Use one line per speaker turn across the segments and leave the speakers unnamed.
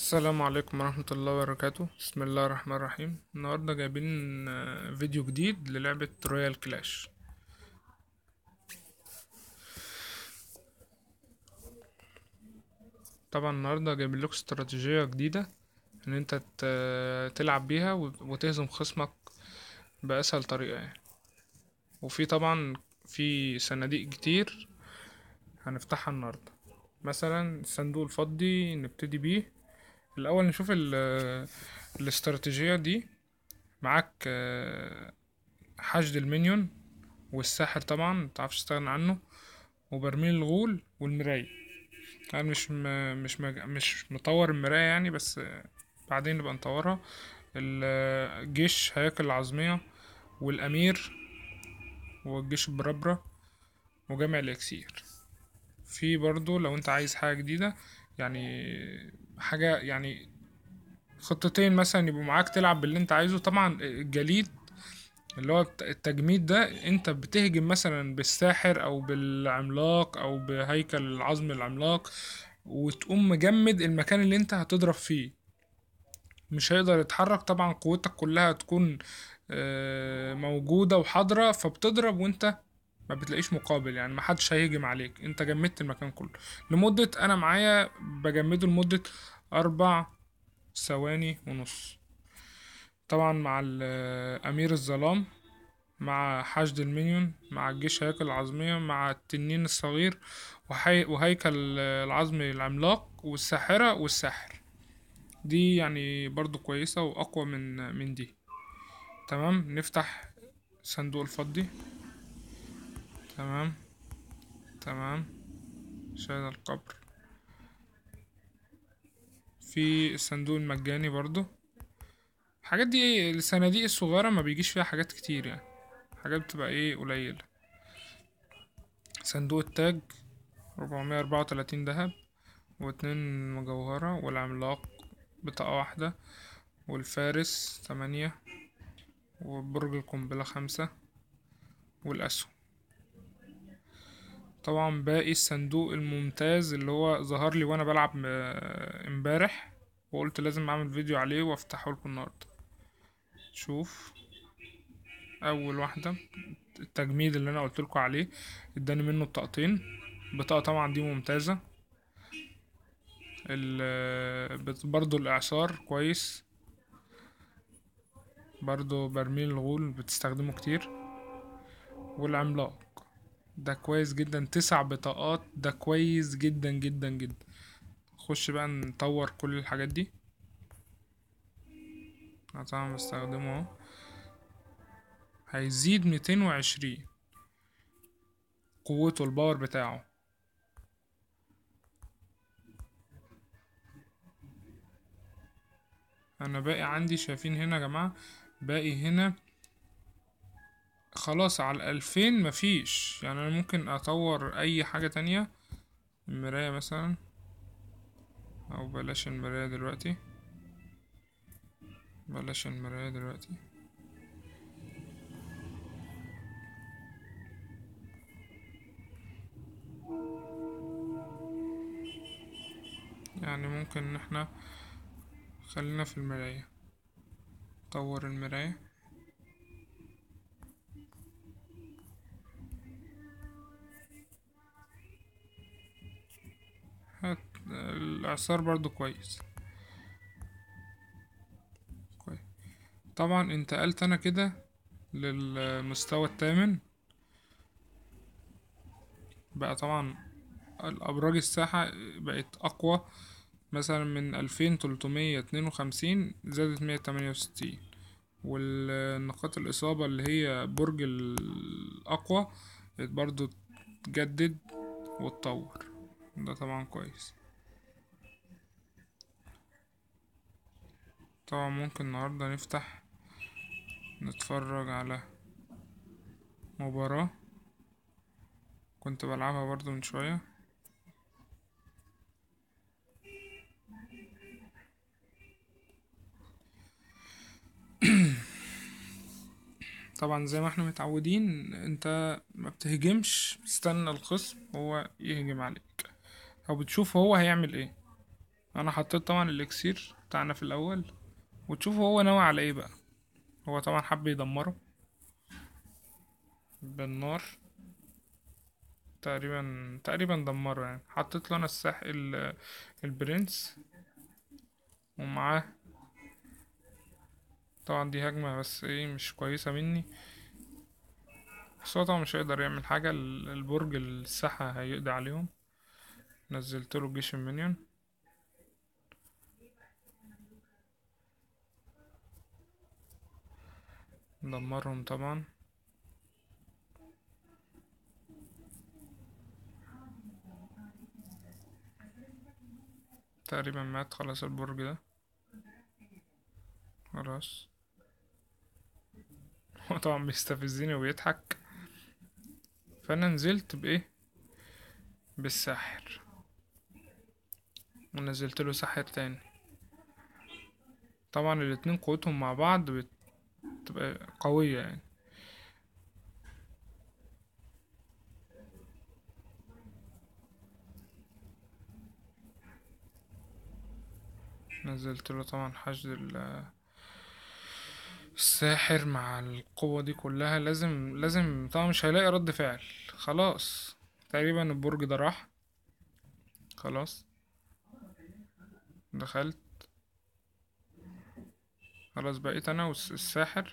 السلام عليكم ورحمة الله وبركاته بسم الله الرحمن الرحيم النهاردة جايبين آه، فيديو جديد للعبة رويال كلاش طبعا النهاردة جايبين لكم استراتيجية جديدة ان انت ت- تلعب بيها وت- وتهزم خصمك بأسهل طريقة يعني وفي طبعا في صناديق كتير هنفتحها النهاردة مثلا الصندوق الفضي نبتدي بيه الأول نشوف ال- الاستراتيجية دي معاك آه، حشد المنيون والساحر طبعا متعرفش تستغنى عنه وبرميل الغول والمراية انا مش م... مش مج... مش مطور المراية يعني بس آه، بعدين نبقى نطورها الجيش هياكل العظمية والأمير والجيش البربرة وجامع الإكسير في برضو لو انت عايز حاجة جديدة يعني حاجة يعني خطتين مثلا يبقوا معاك تلعب باللي انت عايزه طبعا الجليد اللي هو الت- التجميد ده انت بتهجم مثلا بالساحر او بالعملاق او بهيكل العظم العملاق وتقوم مجمد المكان اللي انت هتضرب فيه مش هيقدر يتحرك طبعا قوتك كلها تكون آه، موجودة وحاضرة فبتضرب وانت ما بتلاقيش مقابل يعني ما حدش هيهجم عليك انت جمدت المكان كله لمدة انا معايا بجمده لمدة اربع ثواني ونص طبعا مع ال- امير الظلام مع حشد المنيون مع الجيش هيكل العظمية مع التنين الصغير وحي... وهيكل العظم العملاق والساحرة والساحر دي يعني برضو كويسة وأقوى من من دي تمام نفتح صندوق الفضي تمام تمام شاهد القبر في الصندوق المجاني برضو الحاجات دي ايه الصناديق الصغيرة ما بيجيش فيها حاجات كتير يعني حاجات بتبقى ايه قليلة صندوق التاج ربعمية أربعة وتلاتين دهب واتنين مجوهرة والعملاق بطاقة واحدة والفارس تمانية وبرج القنبلة خمسة والأسهم طبعا باقي الصندوق الممتاز اللي هو ظهر لي وانا بلعب م- امبارح وقلت لازم اعمل فيديو عليه وافتحه لكم النهارده شوف اول واحده التجميد اللي انا قلت لكم عليه اداني منه بطاقتين بطاقه طبعا دي ممتازه ال- بت- برضو الاعصار كويس برضو برميل الغول بتستخدمه كتير والعملاق ده كويس جدا تسع بطاقات ده كويس جدا جدا جدا نخش بقى نطور كل الحاجات دي أنا طبعا بستخدمه اهو هيزيد ميتين وعشرين قوته الباور بتاعه انا باقي عندي شايفين هنا يا جماعة باقي هنا خلاص على الألفين مفيش يعني أنا ممكن أطور أي حاجة تانية المراية مثلا أو بلاش المراية دلوقتي بلاش المراية دلوقتي يعني ممكن إن احنا خلينا في المراية طور المراية هات الإعصار برضو كويس كويس طبعا انتقلت أنا كده للمستوى الثامن بقى طبعا الأبراج الساحة بقت أقوى مثلا من ألفين تلتمية اتنين وخمسين زادت مية تمانية وستين والنقاط الإصابة اللي هي برج الأقوى برضو تجدد وتطور ده طبعا كويس طبعا ممكن النهاردة نفتح نتفرج على مباراة كنت بلعبها برضو من شوية طبعا زي ما احنا متعودين انت ما بتهجمش بتستنى الخصم هو يهجم عليك او بتشوف هو هيعمل ايه انا حطيت طبعا الاكسير بتاعنا في الاول وتشوفوا هو ناوي على ايه بقى هو طبعا حب يدمره بالنار تقريبا تقريبا دمره يعني حطيت له انا الساح ال- البرنس ومعاه طبعا دي هجمة بس ايه مش كويسة مني بس هو طبعا مش هيقدر يعمل حاجة ال- البرج الساحة هيقضي عليهم نزلت له جيش المنيون دمرهم طبعا تقريبا مات خلاص البرج ده خلاص هو طبعا بيستفزني وبيضحك فانا نزلت بايه بالساحر ونزلت له ساحر تاني طبعا الاتنين قوتهم مع بعض بتبقى قوية يعني نزلت له طبعا حشد ال- الساحر مع القوة دي كلها لازم لازم طبعا مش هيلاقي رد فعل خلاص تقريبا البرج ده راح خلاص دخلت خلاص بقيت انا والساحر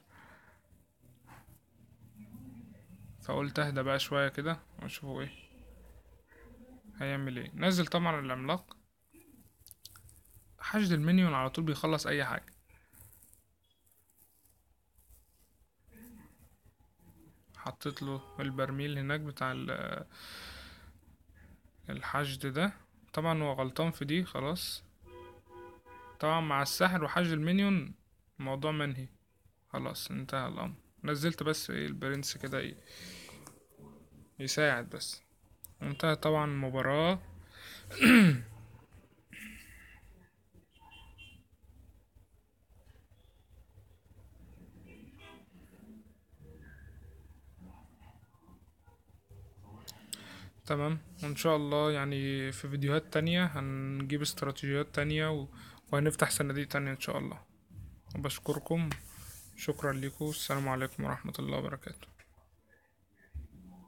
فقلت اهدى بقى شوية كده واشوفه ايه هيعمل ايه نزل طبعا العملاق حشد المنيون على طول بيخلص اي حاجة حطيت له البرميل هناك بتاع ال- الحشد ده طبعا هو غلطان في دي خلاص طبعا مع السحر وحشد المنيون الموضوع منهي خلاص انتهى الامر نزلت بس ايه البرنس كده ايه يساعد بس انتهى طبعا المباراة تمام وان شاء الله يعني في فيديوهات تانية هنجيب استراتيجيات تانية و... وهنفتح صناديق تانية ان شاء الله وبشكركم شكرا لكم السلام عليكم ورحمة الله وبركاته